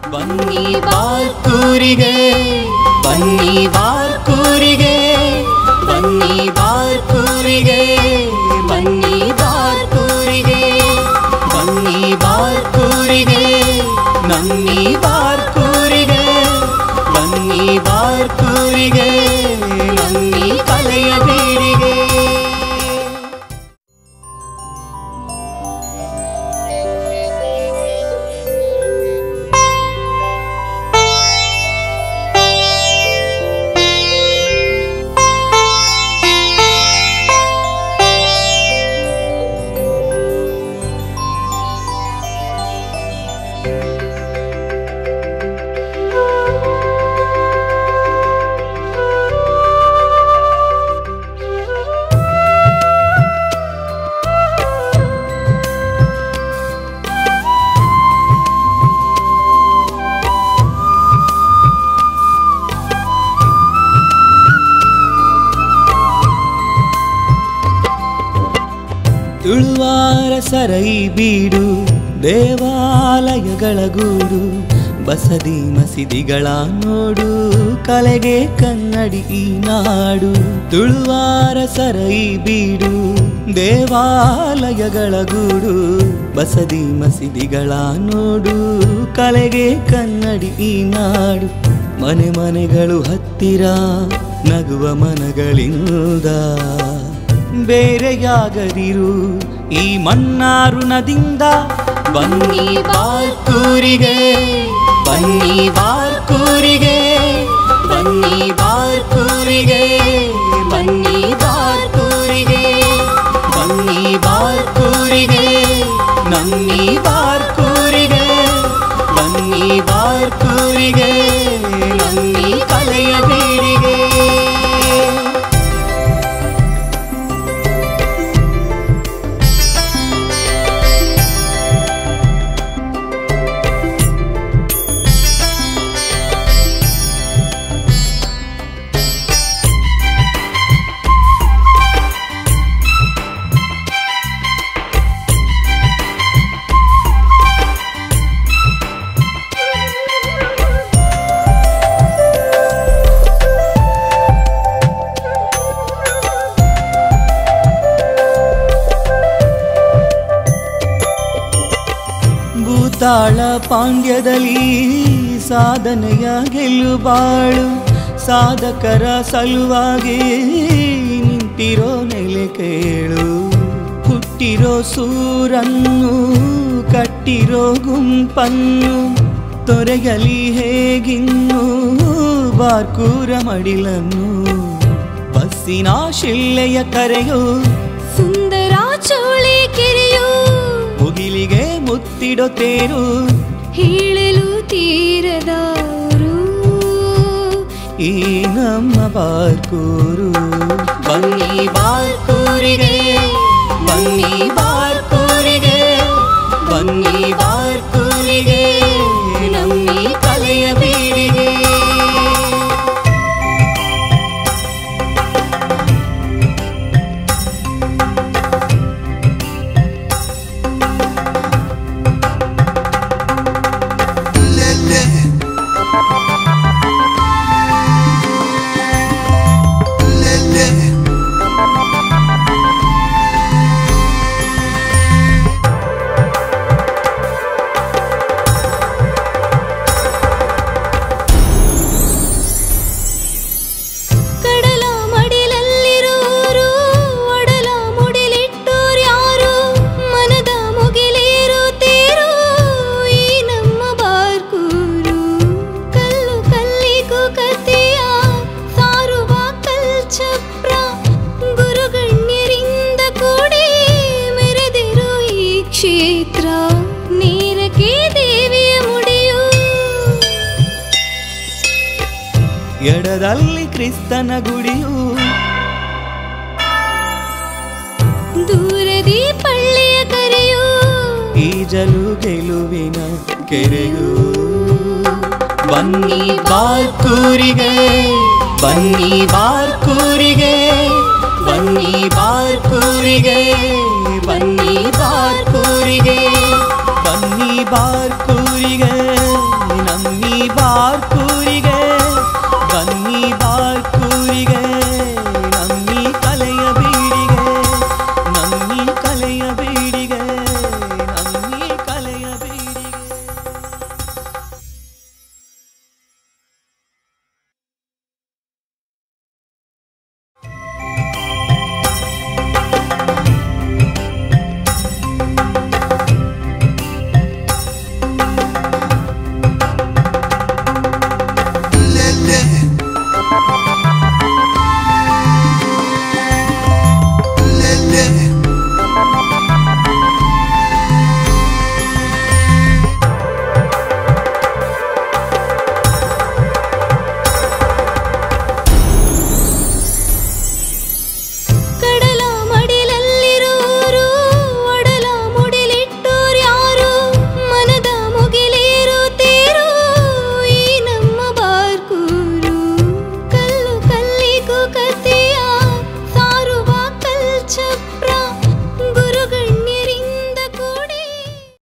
ಬನ್ನಿ ಬಾರ್ಕೂರಿಗೆ ಬನ್ನಿ ಬಾರ್ಕೂರಿಗೆ ಬನ್ನಿ ಬಾರ್ಕೂರಿಗೆ ಬನ್ನಿ ಬಾರ್ಕೂರಿಗೆ ಬನ್ನಿ ಬಾರ್ಕೂರಿಗೆ ನಮ್ಮಿ ಬಾರ್ಕೂರಿಗೆ ಬನ್ನಿ ಬಾರ್ಕೂರಿಗೆ ನಮ್ಮಿ ಕಲೆಯ ಬೀಡಿಗೆ ತುಳುವಾರ ಸರೈ ಬೀಡು ದೇವಾಲಯಗಳ ಗೂಡು ಬಸದಿ ಮಸೀದಿಗಳ ನೋಡು ಕಲೆಗೆ ಕನ್ನಡಿ ಈ ನಾಡು ತುಳುವಾರ ಸರೈ ಬೀಡು ದೇವಾಲಯಗಳ ಗೂಡು ಬಸದಿ ಮಸೀದಿಗಳ ನೋಡು ಕಲೆಗೆ ಕನ್ನಡಿ ಈ ನಾಡು ಮನೆ ಮನೆಗಳು ಹತ್ತಿರ ನಗುವ ಮನಗಳಿಂದ ಬೇರೆಯಾಗದಿರು ಈ ಮನ್ನಾರು ನದಿಂದ ಬನ್ನಿ ಬಾರ್ಕೂರಿಗೆ ಬನ್ನಿ ಬಾರ್ಕೂರಿಗೆ ಬನ್ನಿ ಬಾರ್ಕೂರಿಗೆ ಬನ್ನಿ ಬಾರ್ಕೂರಿಗೆ ಬನ್ನಿ ಬಾರ್ಕೂರಿಗೆ ನಮ್ಮಿ ಬಾರ್ಕೂರಿಗೆ ಬನ್ನಿ ಬಾರ್ಕೂರಿಗೆ ನಮ್ಮಿ ಕಲೆಯ ಬೀಡಿಗೆ ಭೂತಾಳ ಪಾಂಡ್ಯದಲ್ಲಿ ಸಾಧನೆಯ ಗೆಲ್ಲುಬಾಳು ಸಾಧಕರ ಸಲುವಾಗಿ ನಿಂತಿರೋ ನೆಲೆ ಕೇಳು ಹುಟ್ಟಿರೋ ಸೂರನ್ನು ಕಟ್ಟಿರೋ ಗುಂಪನ್ನು ತೊರೆಯಲಿ ಹೇಗಿನ್ನು ಬಾರ್ಕೂರ ಮಡಿಲನ್ನು ಬಸ್ಸಿನ ಶಿಳ್ಳೆಯ ಕರೆಯು ಸುಂದರ ಚೋಳಿ ಕೆರೆಯು ಮುಗಿಲಿಗೆ ಮುತ್ತಿಡೋ ತೇರು ಹೇಳಲು ತೀರದವರು ಈ ನಮ್ಮ ಬಾರ್ಕೂರು ಬನ್ನಿ ಬಾರ್ಕೂರಿಗೆ ಬನ್ನಿ ಬಾರ್ಕೂರಿಗೆ ಬನ್ನಿ ಬಾರ್ಕೂರಿಗೆ ನಮ್ಮಿ ಕಲೆಯ ಬೀಡಿಗೆ ಕಡಲ ಮಡಿಲಲ್ಲಿರೋರು ಒಡಲ ಮುಡಿಲಿಟ್ಟೋರು ಯಾರು ಮನದ ಮುಗಿಲೇರು ತೇರು ಈ ನಮ್ಮ ಬಾರ್ಕೂರು ಕಲ್ಲು ಕಲ್ಲಿಗೂ ಕತೆಯ ಸಾರುವ ಕಲ್ಚಪ್ರ ಗುರುಗಣ್ಯರಿಂದ ಕೂಡಿ ಮೆರೆದಿರು ಈ ಕ್ಷೇತ್ರ ನೇರಕ್ಕೆ ದೇವಿಯ ಮುಡಿಯು ಎಡದಲ್ಲಿ ಕ್ರಿಸ್ತನ ಗುಡಿಯು ದೂರದಿ ಪಳ್ಳಿಯ ಕರೆಯು ಈಜಲು ಗೆಲುವಿನ ಕೆರೆಯು ಬನ್ನಿ ಬಾರ್ಕೂರಿಗೆ ಬನ್ನಿ ಬಾರ್ಕೂರಿಗೆ ಬನ್ನಿ ಬಾರ್ಕೂರಿಗೆ ಬನ್ನಿ ಬಾರ್ಕೂರಿಗೆ ಬನ್ನಿ ಬಾರ್ಕೂರಿಗೆ ನಮ್ಮ